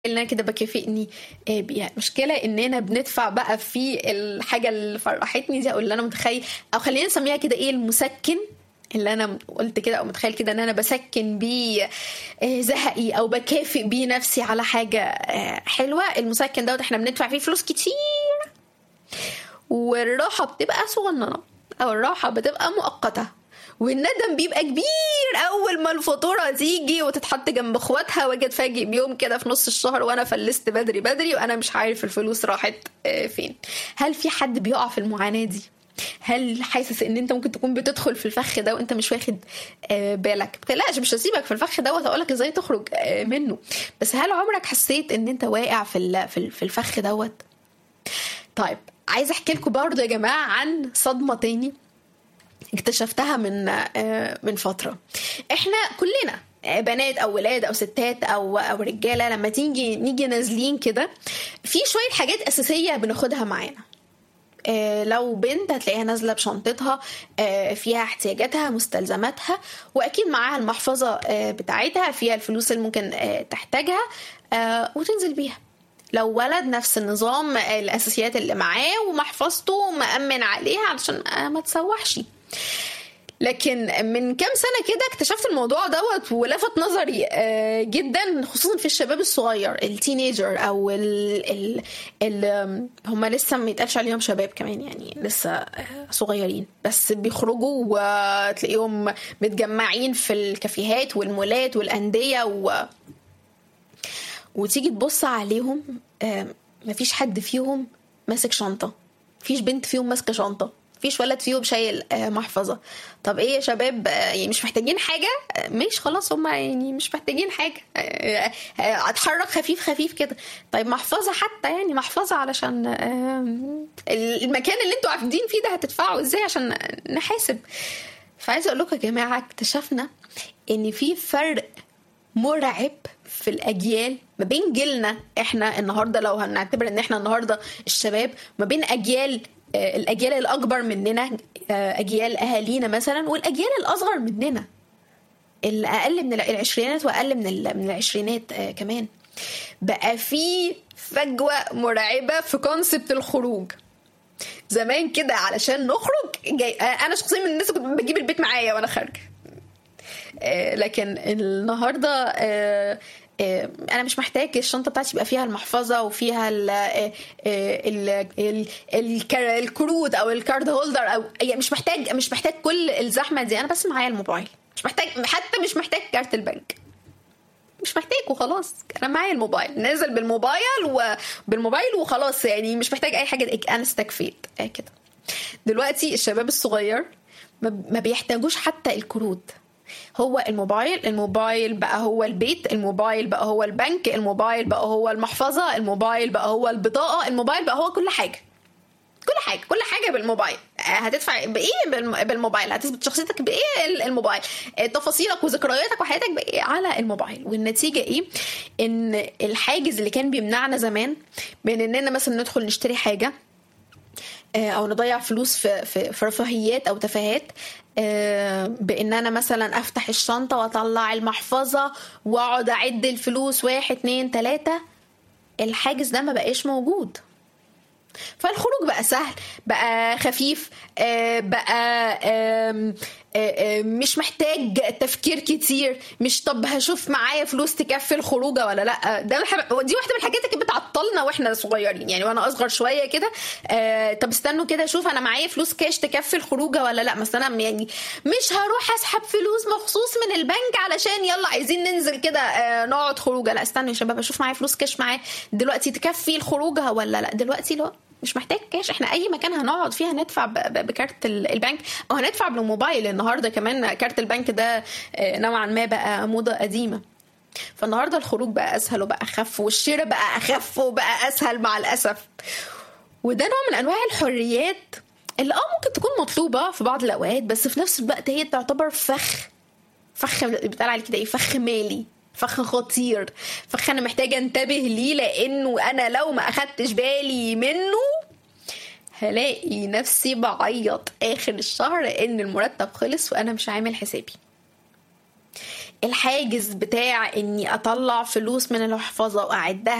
اللي انا كده بكافئني آه، بيها المشكله اننا بندفع بقى في الحاجه اللي فرحتني دي او اللي انا متخيل او خلينا نسميها كده ايه المسكن اللي انا قلت كده او متخيل كده ان انا بسكن بيه آه، زهقي او بكافئ بيه نفسي على حاجه آه، حلوه المسكن دوت احنا بندفع فيه فلوس كتير والراحه بتبقى صغننه او الراحه بتبقى مؤقته والندم بيبقى كبير اول ما الفاتوره تيجي وتتحط جنب اخواتها واجي اتفاجئ بيوم كده في نص الشهر وانا فلست بدري بدري وانا مش عارف الفلوس راحت آه، فين هل في حد بيقع في المعاناه دي هل حاسس ان انت ممكن تكون بتدخل في الفخ ده وانت مش واخد آه، بالك بتقلقش مش هسيبك في الفخ دوت اقولك ازاي تخرج آه، منه بس هل عمرك حسيت ان انت واقع في ال- في ال- في الفخ دوت طيب عايزه احكي لكم برضه يا جماعه عن صدمه تاني اكتشفتها من آه، من فتره احنا كلنا آه، بنات او ولاد او ستات او او رجاله لما تيجي نيجي نازلين كده في شويه حاجات اساسيه بناخدها معانا آه، لو بنت هتلاقيها نازله بشنطتها آه، فيها احتياجاتها مستلزماتها واكيد معاها المحفظه آه، بتاعتها فيها الفلوس اللي ممكن آه، تحتاجها آه، وتنزل بيها لو ولد نفس النظام آه، الاساسيات اللي معاه ومحفظته مأمن عليها علشان آه، ما تسوحش لكن من كام سنه كده اكتشفت الموضوع دوت ولفت نظري آه، جدا خصوصا في الشباب الصغير التينيجر او ال ال ال هم لسه ما يتقالش عليهم شباب كمان يعني لسه آه، صغيرين بس بيخرجوا وتلاقيهم متجمعين في الكافيهات والمولات والانديه و وتيجي تبص عليهم آه، مفيش حد فيهم ماسك شنطه مفيش بنت فيهم ماسكه شنطه مفيش ولد فيهم شايل آه، محفظه طب ايه يا شباب آه، يعني مش محتاجين حاجه آه، ماشي خلاص هم يعني مش محتاجين حاجه آه، آه، اتحرك خفيف خفيف كده طيب محفظه حتى يعني محفظه علشان آه، المكان اللي انتوا قاعدين فيه ده هتدفعوا ازاي عشان نحاسب فعايزه اقول لكم يا جماعه اكتشفنا ان في فرق مرعب في الاجيال ما بين جيلنا احنا النهارده لو هنعتبر ان احنا النهارده الشباب ما بين اجيال آه، الاجيال الاكبر مننا آه، اجيال اهالينا مثلا والاجيال الاصغر مننا الاقل من العشرينات واقل من ال- من العشرينات آه، كمان بقى في فجوه مرعبه في كونسبت الخروج زمان كده علشان نخرج جاي آه، انا شخصيا من الناس اللي كنت بجيب البيت معايا وانا خارجه آه، لكن النهارده آه، آه، انا مش محتاج الشنطه بتاعتي يبقى فيها المحفظه وفيها ال آه، آه، ال- ال- الكر- الكروت او الكارد هولدر او يعني مش محتاج مش محتاج كل الزحمه دي انا بس معايا الموبايل مش محتاج حتى مش محتاج كارت البنك مش محتاج وخلاص انا معايا الموبايل نازل بالموبايل وبالموبايل وخلاص يعني مش محتاج اي حاجه انا استكفيت آه كده دلوقتي الشباب الصغير ما ما بيحتاجوش حتى الكروت هو الموبايل الموبايل بقى هو البيت الموبايل بقى هو البنك الموبايل بقى هو المحفظة الموبايل بقى هو البطاقة الموبايل بقى هو كل حاجة كل حاجة كل حاجة بالموبايل آه، هتدفع بإيه بالم- بالموبايل هتثبت شخصيتك بإيه ال- الموبايل آه، تفاصيلك وذكرياتك وحياتك بإيه على الموبايل والنتيجة إيه إن الحاجز اللي كان بيمنعنا زمان من إننا مثلا ندخل نشتري حاجة آه، او نضيع فلوس في في, في رفاهيات او تفاهات آه، بان انا مثلا افتح الشنطه واطلع المحفظه واقعد اعد الفلوس واحد اتنين تلاته الحاجز ده ما بقاش موجود فالخروج بقى سهل بقى خفيف آه، بقى آم، آه، آه، مش محتاج تفكير كتير مش طب هشوف معايا فلوس تكفي الخروجه ولا لا ده الح- دي واحده من الحاجات اللي كانت بتعطلنا واحنا صغيرين يعني وانا اصغر شويه كده آه، طب استنوا كده اشوف انا معايا فلوس كاش تكفي الخروجه ولا لا مثلا أنا يعني مش هروح اسحب فلوس مخصوص من البنك علشان يلا عايزين ننزل كده آه، نقعد خروجه لا استنوا يا شباب اشوف معايا فلوس كاش معايا دلوقتي تكفي الخروجه ولا لا دلوقتي لا مش محتاج كاش احنا اي مكان هنقعد فيه هندفع ب- ب- بكارت ال- البنك او هندفع بالموبايل النهارده كمان كارت البنك ده آه، نوعا ما بقى موضه قديمه فالنهارده الخروج بقى اسهل وبقى اخف والشراء بقى اخف وبقى اسهل مع الاسف وده نوع من انواع الحريات اللي اه ممكن تكون مطلوبه في بعض الاوقات بس في نفس الوقت هي تعتبر فخ فخ بيتقال عليه كده ايه فخ مالي فخ خطير فخ انا محتاجه انتبه ليه لانه انا لو ما اخدتش بالي منه هلاقي نفسي بعيط اخر الشهر لان المرتب خلص وانا مش عامل حسابي الحاجز بتاع اني اطلع فلوس من المحفظه واعدها